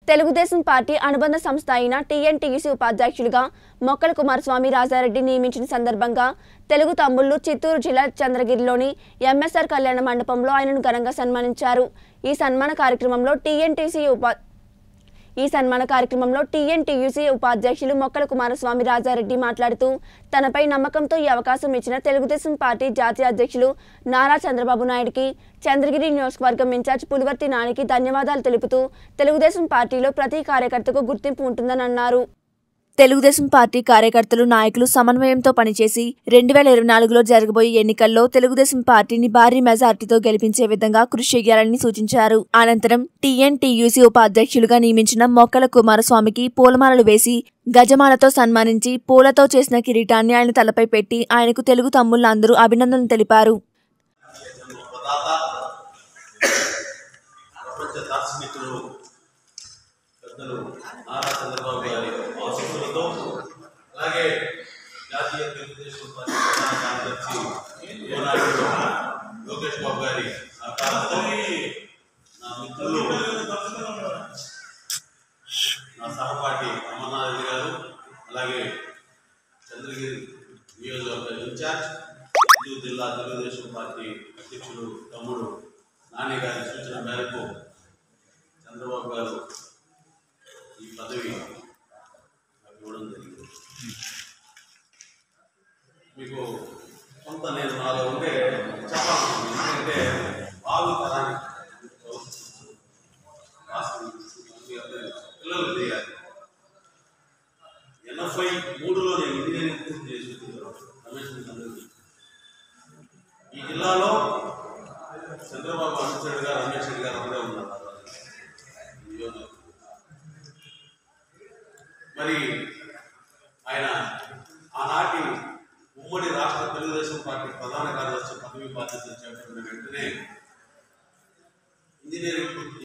Telugu Desam party అనుబంధ సంస్థ అయిన టీఎన్టీయూసీ ఉపాధ్యక్షులుగా మొక్కల కుమారస్వామి రాజారెడ్డి నియమించిన సందర్భంగా తెలుగు తమ్ముళ్లు చిత్తూరు జిల్లా చంద్రగిరిలోని ఎంఎస్ఆర్ కళ్యాణ మండపంలో ఆయనను ఘనంగా సన్మానించారు ఈ సన్మాన కార్యక్రమంలో టీఎన్టీసీ ఉపా ఈ సన్మాన కార్యక్రమంలో టీఎన్టీయూసీ ఉపాధ్యక్షులు మొక్కల కుమారస్వామి రాజారెడ్డి మాట్లాడుతూ తనపై నమ్మకంతో ఈ అవకాశం ఇచ్చిన తెలుగుదేశం పార్టీ జాతీయ అధ్యక్షులు నారా చంద్రబాబు నాయుడుకి చంద్రగిరి నియోజకవర్గం ఇన్ఛార్జ్ పులివర్తి నానికి ధన్యవాదాలు తెలుపుతూ తెలుగుదేశం పార్టీలో ప్రతి కార్యకర్తకు గుర్తింపు ఉంటుందని అన్నారు తెలుగుదేశం పార్టీ కార్యకర్తలు నాయకులు సమన్వయంతో పనిచేసి రెండు వేల ఇరవై నాలుగులో జరగబోయే ఎన్నికల్లో తెలుగుదేశం పార్టీని భారీ మెజార్టీతో గెలిపించే విధంగా కృషి చేయాలని సూచించారు అనంతరం టీఎన్టీయూసీ ఉపాధ్యక్షులుగా నియమించిన మొక్కల కుమారస్వామికి పూలమాలలు వేసి గజమాలతో సన్మానించి పూలతో చేసిన కిరీటాన్ని ఆయన తలపై పెట్టి ఆయనకు తెలుగు తమ్ముళ్ళందరూ అభినందనలు తెలిపారు ప్రదాత ప్రపంచ దార్శనికులు పెద్దలు నారా చంద్రబాబు గారి ఆశీస్సులతో అలాగే జాతీయ తెలుగుదేశం పార్టీ ప్రధాన కార్యదర్శి యువనాయకుడు లోకేష్ బాబు గారి సహకారంతో నా మిత్రులు నా సహపాఠి అమర్నాథ్ గారు అలాగే చంద్రగిరి నియోజకవర్గ ఇన్ఛార్జ్ చిత్తూరు జిల్లా తెలుగుదేశం పార్టీ అధ్యక్షులు తమ్ముడు నాని గారి సూచన మేరకు చంద్రబాబు గారు ఈ పదవి నాకు ఇవ్వడం జరిగింది మీకు కొంత నేను నాలో ఉంటే చెప్పాలి ఎందుకంటే బాగు తరానికి పిల్లలు చేయాలి ఎనభై మూడులో నేను ఇంజనీరింగ్ పూర్తి చేసి రమేష్ మీకు అందరికీ తెలుసు. ఈ జిల్లాలో చంద్రబాబు అనుచరుడు గారు రమేష్ రెడ్డి గారు ఒకరే ఉన్నారు ఆ రోజు. ఈ నియోజకవర్గంలో. మరి ఆయన ఆనాటి ఉమ్మడి రాష్ట్ర తెలుగుదేశం పార్టీ ప్రధాన కార్యదర్శి పదవి బాధ్యతలు చేపట్టిన వెంటనే ఇంజనీరింగ్ పూర్తి